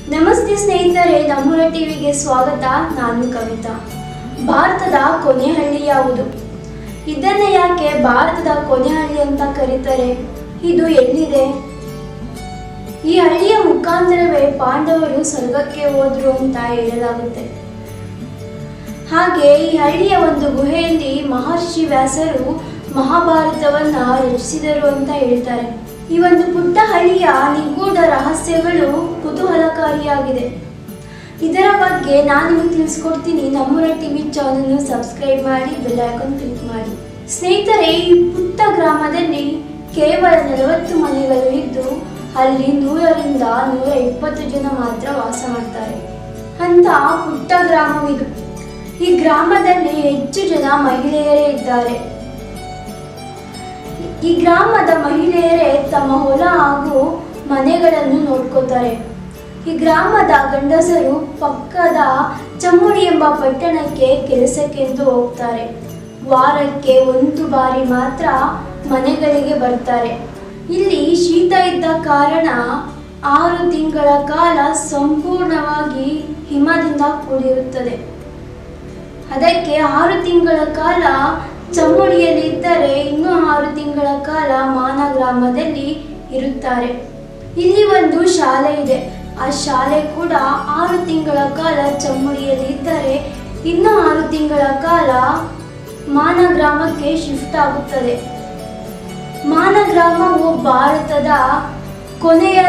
ನಮಸ್ತೆ ಸ್ನೇಹಿತರೆ ನಮ್ಮೂರ ಟಿವಿಗೆ ಸ್ವಾಗತ ನಾನು ಕವಿತಾ ಭಾರತದ ಕೊನೆ ಹಳ್ಳಿ ಯಾವುದು ಇದನ್ನ ಯಾಕೆ ಭಾರತದ ಕೊನೆ ಹಳ್ಳಿ ಅಂತ ಕರೀತಾರೆ ಇದು ಎಲ್ಲಿದೆ ಈ ಹಳ್ಳಿಯ ಮುಖಾಂತರವೇ ಪಾಂಡವರು ಸ್ವರ್ಗಕ್ಕೆ ಹೋದ್ರು ಅಂತ ಹೇಳಲಾಗುತ್ತೆ ಹಾಗೆ ಈ ಹಳ್ಳಿಯ ಒಂದು ಗುಹೆಯಲ್ಲಿ ಮಹರ್ಷಿ ವ್ಯಾಸರು ಮಹಾಭಾರತವನ್ನ ರಚಿಸಿದರು ಅಂತ ಹೇಳ್ತಾರೆ ಈ ಒಂದು ಪುಟ್ಟ ಹಳ್ಳಿಯ ನಿಗೂಢ ರಹಸ್ಯಗಳು ಕುತೂಹಲಕಾರಿಯಾಗಿದೆ ಇದರ ಬಗ್ಗೆ ನಾನು ನಿಮಗೆ ತಿಳಿಸ್ಕೊಡ್ತೀನಿ ನಮ್ಮೂರ ಟಿವಿ ಚಾನಲ್ ಸಬ್ಸ್ಕ್ರೈಬ್ ಮಾಡಿ ಬೆಲ್ ಐಕಾನ್ ಕ್ಲಿಕ್ ಮಾಡಿ ಸ್ನೇಹಿತರೆ ಈ ಪುಟ್ಟ ಗ್ರಾಮದಲ್ಲಿ ಕೇವಲ ನಲವತ್ತು ಮನೆಗಳು ಇದ್ದು ಅಲ್ಲಿ ನೂರರಿಂದ ನೂರ ಇಪ್ಪತ್ತು ಜನ ಮಾತ್ರ ವಾಸ ಮಾಡ್ತಾರೆ ಅಂತ ಪುಟ್ಟ ಗ್ರಾಮವಿದು ಈ ಗ್ರಾಮದಲ್ಲಿ ಹೆಚ್ಚು ಜನ ಮಹಿಳೆಯರೇ ಇದ್ದಾರೆ ಈ ಗ್ರಾಮದ ಮಹಿಳೆಯರೇ ತಮ್ಮ ಹೊಲ ಹಾಗೂ ಮನೆಗಳನ್ನು ನೋಡ್ಕೋತಾರೆ ಈ ಗ್ರಾಮದ ಗಂಡಸರು ಪಕ್ಕದ ಚಮ್ಮುಡಿ ಎಂಬ ಪಟ್ಟಣಕ್ಕೆ ಕೆಲಸಕ್ಕೆಂದು ಹೋಗ್ತಾರೆ ವಾರಕ್ಕೆ ಒಂದು ಬಾರಿ ಮಾತ್ರ ಮನೆಗಳಿಗೆ ಬರ್ತಾರೆ ಇಲ್ಲಿ ಶೀತ ಇದ್ದ ಕಾರಣ ಆರು ತಿಂಗಳ ಕಾಲ ಸಂಪೂರ್ಣವಾಗಿ ಹಿಮದಿಂದ ಕೂಡಿರುತ್ತದೆ ಅದಕ್ಕೆ ಆರು ತಿಂಗಳ ಕಾಲ ಚಮ್ಮುಡಿಯಲ್ಲಿ ಇದ್ದರೆ ಇನ್ನೂ ಆರು ತಿಂಗಳ ಕಾಲ ಮಾನ ಗ್ರಾಮದಲ್ಲಿ ಇರುತ್ತಾರೆ ಇಲ್ಲಿ ಒಂದು ಶಾಲೆ ಇದೆ ಆ ಶಾಲೆ ಕೂಡ ಆರು ತಿಂಗಳ ಕಾಲ ಚಮ್ಮುಡಿಯಲ್ಲಿ ಇದ್ದರೆ ಇನ್ನು ಆರು ತಿಂಗಳ ಕಾಲ ಮಾನ ಗ್ರಾಮಕ್ಕೆ ಶಿಫ್ಟ್ ಆಗುತ್ತದೆ ಮಾನ ಗ್ರಾಮವು ಭಾರತದ ಕೊನೆಯ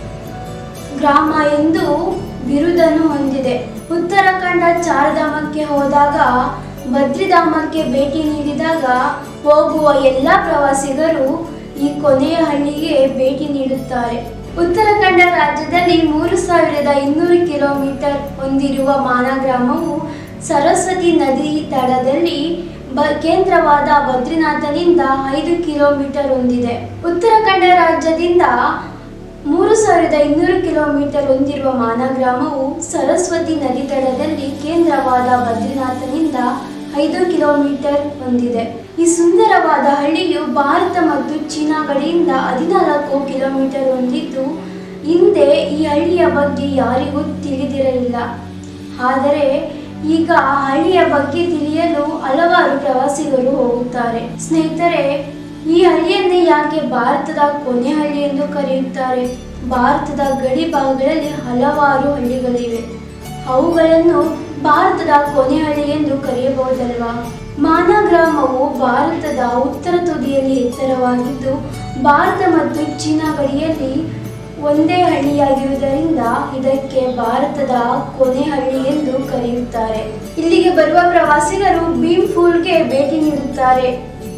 ಗ್ರಾಮ ಎಂದು ಬಿರುದನ್ನು ಹೊಂದಿದೆ ಉತ್ತರಾಖಂಡ ಚಾರಧಾಮಕ್ಕೆ ಹೋದಾಗ ಬದ್ರಿಧಾಮಕ್ಕೆ ಭೇಟಿ ನೀಡಿದಾಗ ಹೋಗುವ ಎಲ್ಲ ಪ್ರವಾಸಿಗರು ಈ ಕೊನೆಯ ಹಳ್ಳಿಗೆ ಭೇಟಿ ನೀಡುತ್ತಾರೆ ಉತ್ತರಾಖಂಡ ರಾಜ್ಯದಲ್ಲಿ ಮೂರು ಸಾವಿರದ ಇನ್ನೂರು ಕಿಲೋಮೀಟರ್ ಹೊಂದಿರುವ ಮಾನ ಗ್ರಾಮವು ಸರಸ್ವತಿ ನದಿ ದಡದಲ್ಲಿ ಬ ಕೇಂದ್ರವಾದ ಬದ್ರಿನಾಥನಿಂದ ಐದು ಕಿಲೋಮೀಟರ್ ಹೊಂದಿದೆ ಉತ್ತರಾಖಂಡ ರಾಜ್ಯದಿಂದ ಮೂರು ಸಾವಿರದ ಇನ್ನೂರು ಕಿಲೋಮೀಟರ್ ಹೊಂದಿರುವ ಮಾನ ಗ್ರಾಮವು ಸರಸ್ವತಿ ನದಿ ದಡದಲ್ಲಿ ಕೇಂದ್ರವಾದ ಬದ್ರಿನಾಥನಿಂದ ಐದು ಕಿಲೋಮೀಟರ್ ಹೊಂದಿದೆ ಈ ಸುಂದರವಾದ ಹಳ್ಳಿಯು ಭಾರತ ಮತ್ತು ಚೀನಾ ಗಡಿಯಿಂದ ಹದಿನಾಲ್ಕು ಕಿಲೋಮೀಟರ್ ಹೊಂದಿದ್ದು ಹಿಂದೆ ಈ ಹಳ್ಳಿಯ ಬಗ್ಗೆ ಯಾರಿಗೂ ತಿಳಿದಿರಲಿಲ್ಲ ಆದರೆ ಈಗ ಹಳ್ಳಿಯ ಬಗ್ಗೆ ತಿಳಿಯಲು ಹಲವಾರು ಪ್ರವಾಸಿಗರು ಹೋಗುತ್ತಾರೆ ಸ್ನೇಹಿತರೆ ಈ ಹಳ್ಳಿಯನ್ನೇ ಯಾಕೆ ಭಾರತದ ಕೊನೆ ಹಳ್ಳಿ ಎಂದು ಕರೆಯುತ್ತಾರೆ ಭಾರತದ ಗಡಿ ಭಾಗಗಳಲ್ಲಿ ಹಲವಾರು ಹಳ್ಳಿಗಳಿವೆ ಅವುಗಳನ್ನು ಭಾರತದ ಕೊನೆ ಹಳ್ಳಿ ಎಂದು ಕರೆಯಬಹುದಲ್ವಾ ಮಾನ ಗ್ರಾಮವು ಭಾರತದ ಉತ್ತರ ತುದಿಯಲ್ಲಿ ಎತ್ತರವಾಗಿದ್ದು ಭಾರತ ಮತ್ತು ಚೀನಾ ಗಡಿಯಲ್ಲಿ ಒಂದೇ ಹಳ್ಳಿಯಾಗಿರುವುದರಿಂದ ಇದಕ್ಕೆ ಭಾರತದ ಕೊನೆ ಹಳ್ಳಿ ಎಂದು ಕರೆಯುತ್ತಾರೆ ಇಲ್ಲಿಗೆ ಬರುವ ಪ್ರವಾಸಿಗರು ಭೀಮ್ ಫೂಲ್ಗೆ ಭೇಟಿ ನೀಡುತ್ತಾರೆ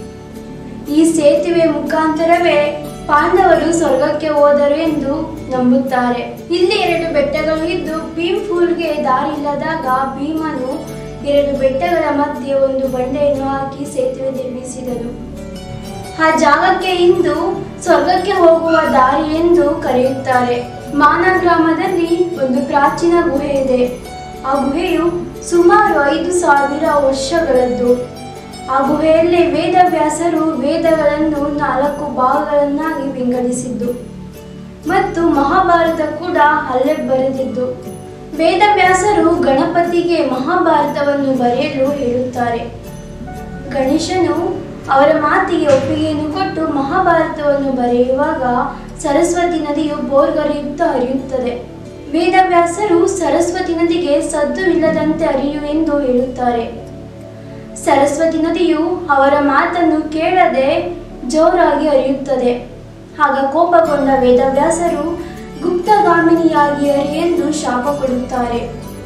ಈ ಸೇತುವೆ ಮುಖಾಂತರವೇ ಪಾಂಡವರು ಸ್ವರ್ಗಕ್ಕೆ ಹೋದರು ಎಂದು ನಂಬುತ್ತಾರೆ ಇಲ್ಲಿ ಎರಡು ಬೆಟ್ಟಗಳು ಇದ್ದು ಭೀಮ್ ಫೂಲ್ಗೆ ದಾರಿ ಇಲ್ಲದಾಗ ಭೀಮನು ಎರಡು ಬೆಟ್ಟಗಳ ಮಧ್ಯೆ ಒಂದು ಬಂಡೆಯನ್ನು ಹಾಕಿ ಸೇತುವೆ ನಿರ್ಮಿಸಿದನು ಆ ಜಾಗಕ್ಕೆ ಇಂದು ಸ್ವರ್ಗಕ್ಕೆ ಹೋಗುವ ದಾರಿ ಎಂದು ಕರೆಯುತ್ತಾರೆ ಮಾನ ಗ್ರಾಮದಲ್ಲಿ ಒಂದು ಪ್ರಾಚೀನ ಗುಹೆ ಇದೆ ಆ ಗುಹೆಯು ಸುಮಾರು ಐದು ಸಾವಿರ ವರ್ಷಗಳದ್ದು ಆ ಗುಹೆಯಲ್ಲಿ ವೇದವ್ಯಾಸರು ವೇದಗಳನ್ನು ನಾಲ್ಕು ಭಾಗಗಳನ್ನಾಗಿ ವಿಂಗಡಿಸಿದ್ದು ಮತ್ತು ಮಹಾಭಾರತ ಕೂಡ ಅಲ್ಲೇ ಬರೆದಿದ್ದು ವೇದವ್ಯಾಸರು ಗಣಪತಿಗೆ ಮಹಾಭಾರತವನ್ನು ಬರೆಯಲು ಹೇಳುತ್ತಾರೆ ಗಣೇಶನು ಅವರ ಮಾತಿಗೆ ಒಪ್ಪಿಗೆಯನ್ನು ಕೊಟ್ಟು ಮಹಾಭಾರತವನ್ನು ಬರೆಯುವಾಗ ಸರಸ್ವತಿ ನದಿಯು ಬೋರ್ಗರೆಯುತ್ತಾ ಹರಿಯುತ್ತದೆ ವೇದವ್ಯಾಸರು ಸರಸ್ವತಿ ನದಿಗೆ ಸದ್ದು ಇಲ್ಲದಂತೆ ಹರಿಯು ಎಂದು ಹೇಳುತ್ತಾರೆ ಸರಸ್ವತಿ ನದಿಯು ಅವರ ಮಾತನ್ನು ಕೇಳದೆ ಜೋರಾಗಿ ಹರಿಯುತ್ತದೆ ಆಗ ಕೋಪಗೊಂಡ ವೇದವ್ಯಾಸರು ಗುಪ್ತಗಾಮಿನಿಯಾಗಿ ಹರಿ ಎಂದು ಶಾಪ ಕೊಡುತ್ತಾರೆ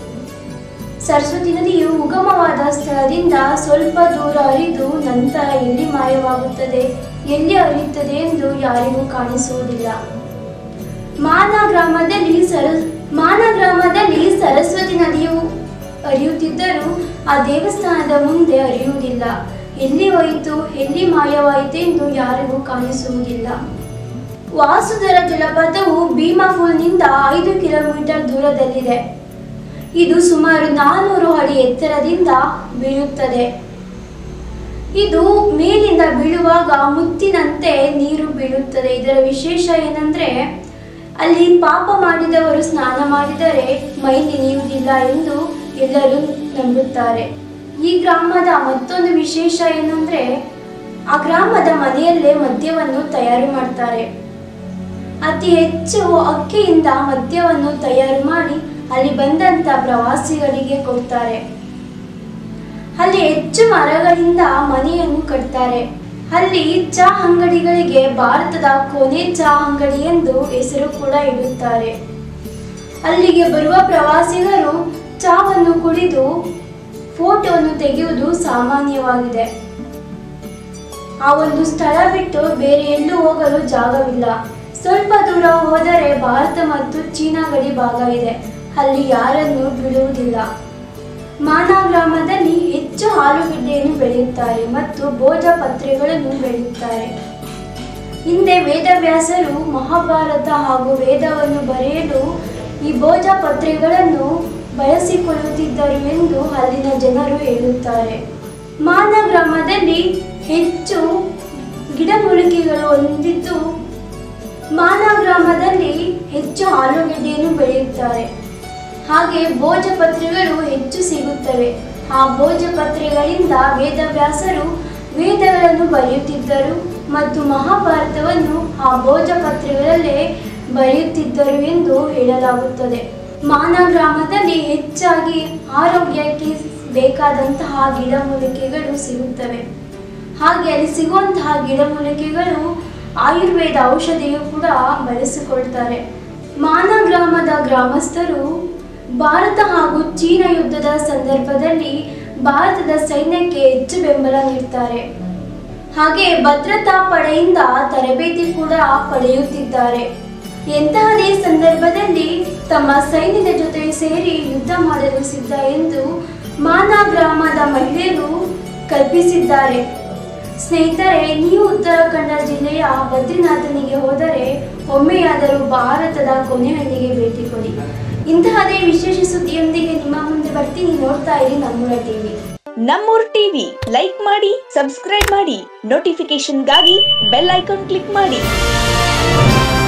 ಸರಸ್ವತಿ ನದಿಯು ಉಗಮವಾದ ಸ್ಥಳದಿಂದ ಸ್ವಲ್ಪ ದೂರ ಹರಿದು ನಂತರ ಎಲ್ಲಿ ಮಾಯವಾಗುತ್ತದೆ ಎಲ್ಲಿ ಹರಿಯುತ್ತದೆ ಎಂದು ಯಾರಿಗೂ ಕಾಣಿಸುವುದಿಲ್ಲ ಮಾನ ಗ್ರಾಮದಲ್ಲಿ ಸರ ಮಾನ ಗ್ರಾಮದಲ್ಲಿ ಸರಸ್ವತಿ ನದಿಯು ಹರಿಯುತ್ತಿದ್ದರೂ ಆ ದೇವಸ್ಥಾನದ ಮುಂದೆ ಹರಿಯುವುದಿಲ್ಲ ಎಲ್ಲಿ ಹೋಯಿತು ಎಲ್ಲಿ ಮಾಯವಾಯಿತು ಎಂದು ಯಾರಿಗೂ ಕಾಣಿಸುವುದಿಲ್ಲ ವಾಸುದರ ಜಲಪಾತವು ಭೀಮಾಫೂಲ್ನಿಂದ ಐದು ಕಿಲೋಮೀಟರ್ ದೂರದಲ್ಲಿದೆ ಇದು ಸುಮಾರು ನಾನ್ನೂರು ಅಡಿ ಎತ್ತರದಿಂದ ಬೀಳುತ್ತದೆ ಇದು ಮೇಲಿಂದ ಬೀಳುವಾಗ ಮುತ್ತಿನಂತೆ ನೀರು ಬೀಳುತ್ತದೆ ಇದರ ವಿಶೇಷ ಏನಂದ್ರೆ ಅಲ್ಲಿ ಪಾಪ ಮಾಡಿದವರು ಸ್ನಾನ ಮಾಡಿದರೆ ಮೈ ನೆನೆಯುವುದಿಲ್ಲ ಎಂದು ಎಲ್ಲರೂ ನಂಬುತ್ತಾರೆ ಈ ಗ್ರಾಮದ ಮತ್ತೊಂದು ವಿಶೇಷ ಏನಂದ್ರೆ ಆ ಗ್ರಾಮದ ಮನೆಯಲ್ಲೇ ಮದ್ಯವನ್ನು ತಯಾರು ಮಾಡ್ತಾರೆ ಅತಿ ಹೆಚ್ಚು ಅಕ್ಕಿಯಿಂದ ಮದ್ಯವನ್ನು ತಯಾರು ಮಾಡಿ ಅಲ್ಲಿ ಬಂದಂತ ಪ್ರವಾಸಿಗರಿಗೆ ಕೊಡ್ತಾರೆ ಅಲ್ಲಿ ಹೆಚ್ಚು ಮರಗಳಿಂದ ಮನೆಯನ್ನು ಕಟ್ತಾರೆ ಅಲ್ಲಿ ಚಹಾ ಅಂಗಡಿಗಳಿಗೆ ಭಾರತದ ಕೊನೆ ಚಹಾ ಅಂಗಡಿ ಎಂದು ಹೆಸರು ಕೂಡ ಇಡುತ್ತಾರೆ ಅಲ್ಲಿಗೆ ಬರುವ ಪ್ರವಾಸಿಗರು ಚಹಾವನ್ನು ಕುಡಿದು ಫೋಟೋವನ್ನು ತೆಗೆಯುವುದು ಸಾಮಾನ್ಯವಾಗಿದೆ ಆ ಒಂದು ಸ್ಥಳ ಬಿಟ್ಟು ಬೇರೆ ಎಲ್ಲೂ ಹೋಗಲು ಜಾಗವಿಲ್ಲ ಸ್ವಲ್ಪ ದೂರ ಹೋದರೆ ಭಾರತ ಮತ್ತು ಚೀನಾ ಗಡಿ ಭಾಗ ಇದೆ ಅಲ್ಲಿ ಯಾರನ್ನು ಬಿಡುವುದಿಲ್ಲ ಮಾನಾ ಗ್ರಾಮದಲ್ಲಿ ಹೆಚ್ಚು ಆಲೂಗೆಡ್ಡೆಯನ್ನು ಬೆಳೆಯುತ್ತಾರೆ ಮತ್ತು ಭೋಜಪತ್ರೆಗಳನ್ನು ಬೆಳೆಯುತ್ತಾರೆ ಹಿಂದೆ ವೇದವ್ಯಾಸರು ಮಹಾಭಾರತ ಹಾಗೂ ವೇದವನ್ನು ಬರೆಯಲು ಈ ಭೋಜಪತ್ರೆಗಳನ್ನು ಬಳಸಿಕೊಳ್ಳುತ್ತಿದ್ದರು ಎಂದು ಅಲ್ಲಿನ ಜನರು ಹೇಳುತ್ತಾರೆ ಮಾನ ಗ್ರಾಮದಲ್ಲಿ ಹೆಚ್ಚು ಗಿಡಮೂಲಿಕೆಗಳು ಹೊಂದಿದ್ದು ಮಾನ ಗ್ರಾಮದಲ್ಲಿ ಹೆಚ್ಚು ಆಲೂಗೆಡ್ಡೆಯನ್ನು ಬೆಳೆಯುತ್ತಾರೆ ಹಾಗೆ ಭೋಜಪತ್ರೆಗಳು ಹೆಚ್ಚು ಸಿಗುತ್ತವೆ ಆ ಭೋಜಪತ್ರೆಗಳಿಂದ ವೇದವ್ಯಾಸರು ವೇದಗಳನ್ನು ಬರೆಯುತ್ತಿದ್ದರು ಮತ್ತು ಮಹಾಭಾರತವನ್ನು ಆ ಭೋಜಪತ್ರೆಗಳಲ್ಲೇ ಬರೆಯುತ್ತಿದ್ದರು ಎಂದು ಹೇಳಲಾಗುತ್ತದೆ ಮಾನ ಗ್ರಾಮದಲ್ಲಿ ಹೆಚ್ಚಾಗಿ ಆರೋಗ್ಯಕ್ಕೆ ಬೇಕಾದಂತಹ ಗಿಡಮೂಲಿಕೆಗಳು ಸಿಗುತ್ತವೆ ಹಾಗೆ ಅಲ್ಲಿ ಸಿಗುವಂತಹ ಗಿಡಮೂಲಿಕೆಗಳು ಆಯುರ್ವೇದ ಔಷಧಿಯು ಕೂಡ ಬಳಸಿಕೊಳ್ತಾರೆ ಮಾನ ಗ್ರಾಮದ ಗ್ರಾಮಸ್ಥರು ಭಾರತ ಹಾಗೂ ಚೀನಾ ಯುದ್ಧದ ಸಂದರ್ಭದಲ್ಲಿ ಭಾರತದ ಸೈನ್ಯಕ್ಕೆ ಹೆಚ್ಚು ಬೆಂಬಲ ನೀಡ್ತಾರೆ ಹಾಗೆ ಭದ್ರತಾ ಪಡೆಯಿಂದ ತರಬೇತಿ ಕೂಡ ಪಡೆಯುತ್ತಿದ್ದಾರೆ ಎಂತಹದೇ ಸಂದರ್ಭದಲ್ಲಿ ತಮ್ಮ ಸೈನ್ಯದ ಜೊತೆ ಸೇರಿ ಯುದ್ಧ ಮಾಡಲು ಸಿದ್ಧ ಎಂದು ಮಾನಾ ಗ್ರಾಮದ ಮಹಿಳೆಯರು ಕಲ್ಪಿಸಿದ್ದಾರೆ ಸ್ನೇಹಿತರೆ ನೀವು ಉತ್ತರಾಖಂಡ ಜಿಲ್ಲೆಯ ಬದ್ರಿನಾಥನಿಗೆ ಹೋದರೆ ಒಮ್ಮೆಯಾದರೂ ಭಾರತದ ಕೊನೆಹಳ್ಳಿಗೆ ಭೇಟಿ ಕೊಡಿ ಇಂತಹದೇ ವಿಶೇಷ ಸುದ್ದಿಯೊಂದಿಗೆ ನಿಮ್ಮ ಮುಂದೆ ಬರ್ತೀನಿ ನೋಡ್ತಾ ಇರಿ ನಮ್ಮೂರ ಟಿವಿ ನಮ್ಮೂರ್ ಟಿವಿ ಲೈಕ್ ಮಾಡಿ ಸಬ್ಸ್ಕ್ರೈಬ್ ಮಾಡಿ ನೋಟಿಫಿಕೇಶನ್ಗಾಗಿ ಬೆಲ್ ಐಕಾನ್ ಕ್ಲಿಕ್ ಮಾಡಿ